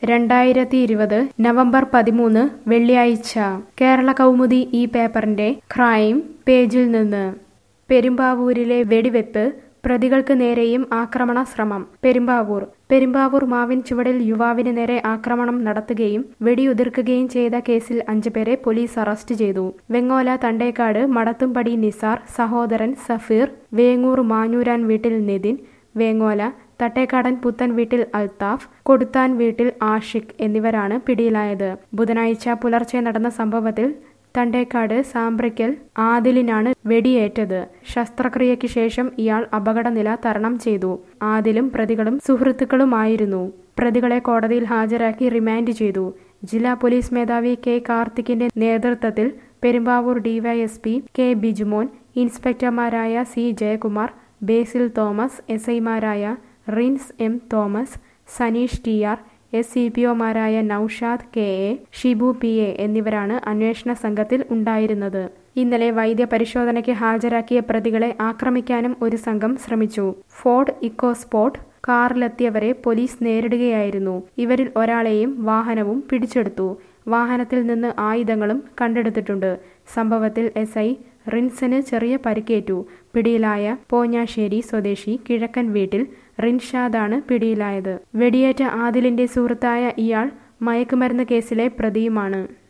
രണ്ടായിരത്തി ഇരുപത് നവംബർ പതിമൂന്ന് വെള്ളിയാഴ്ച കേരള കൗമുദി ഈ പേപ്പറിന്റെ ക്രൈം പേജിൽ നിന്ന് പെരുമ്പാവൂരിലെ വെടിവെപ്പ് പ്രതികൾക്ക് നേരെയും ആക്രമണ ശ്രമം പെരുമ്പാവൂർ പെരുമ്പാവൂർ മാവിൻ ചുവടിൽ യുവാവിന് നേരെ ആക്രമണം നടത്തുകയും വെടിയുതിർക്കുകയും ചെയ്ത കേസിൽ അഞ്ചുപേരെ പോലീസ് അറസ്റ്റ് ചെയ്തു വെങ്ങോല തണ്ടേക്കാട് മടത്തുംപടി നിസാർ സഹോദരൻ സഫീർ വേങ്ങൂർ മാഞ്ഞൂരാൻ വീട്ടിൽ നിതിൻ വേങ്ങോല തട്ടേക്കാടൻ പുത്തൻ വീട്ടിൽ അൽത്താഫ് കൊടുത്താൻ വീട്ടിൽ ആഷിഖ് എന്നിവരാണ് പിടിയിലായത് ബുധനാഴ്ച പുലർച്ചെ നടന്ന സംഭവത്തിൽ തണ്ടേക്കാട് സാമ്പ്രയ്ക്കൽ ആദിലിനാണ് വെടിയേറ്റത് ശസ്ത്രക്രിയയ്ക്ക് ശേഷം ഇയാൾ അപകടനില തരണം ചെയ്തു ആദിലും പ്രതികളും സുഹൃത്തുക്കളുമായിരുന്നു പ്രതികളെ കോടതിയിൽ ഹാജരാക്കി റിമാൻഡ് ചെയ്തു ജില്ലാ പോലീസ് മേധാവി കെ കാർത്തിക്കിന്റെ നേതൃത്വത്തിൽ പെരുമ്പാവൂർ ഡിവൈഎസ്പി കെ ബിജുമോൻ ഇൻസ്പെക്ടർമാരായ സി ജയകുമാർ ബേസിൽ തോമസ് എസ് ഐമാരായ Rins M Thomas Saneesh T R S C P ഒമാരായ Noushad K A Shibu P A എന്നിവരാണ് അന്വേഷണ സംഘത്തിൽ ഉണ്ടായിരുന്നത് ഇന്നലെ വൈദ്യ പരിശോധനയ്ക്ക് ഹാജരാക്കിയ പ്രതികളെ ആക്രമിക്കാനും ഒരു സംഘം ശ്രമിച്ചു ഫോർഡ് ഇക്കോസ്പോർട്ട് കാറിലെത്തിയവരെ പോലീസ് നേരിടുകയായിരുന്നു ഇവരിൽ ഒരാളെയും വാഹനവും പിടിച്ചെടുത്തു വാഹനത്തിൽ നിന്ന് ആയുധങ്ങളും കണ്ടെടുത്തിട്ടുണ്ട് സംഭവത്തിൽ എസ് ഐ റിൻസന് ചെറിയ പരിക്കേറ്റു പിടിയിലായ പോഞ്ഞാശ്ശേരി സ്വദേശി കിഴക്കൻ വീട്ടിൽ റിൻഷാദാണ് പിടിയിലായത് വെടിയേറ്റ ആദിലിന്റെ സുഹൃത്തായ ഇയാൾ മയക്കുമരുന്ന് കേസിലെ പ്രതിയുമാണ്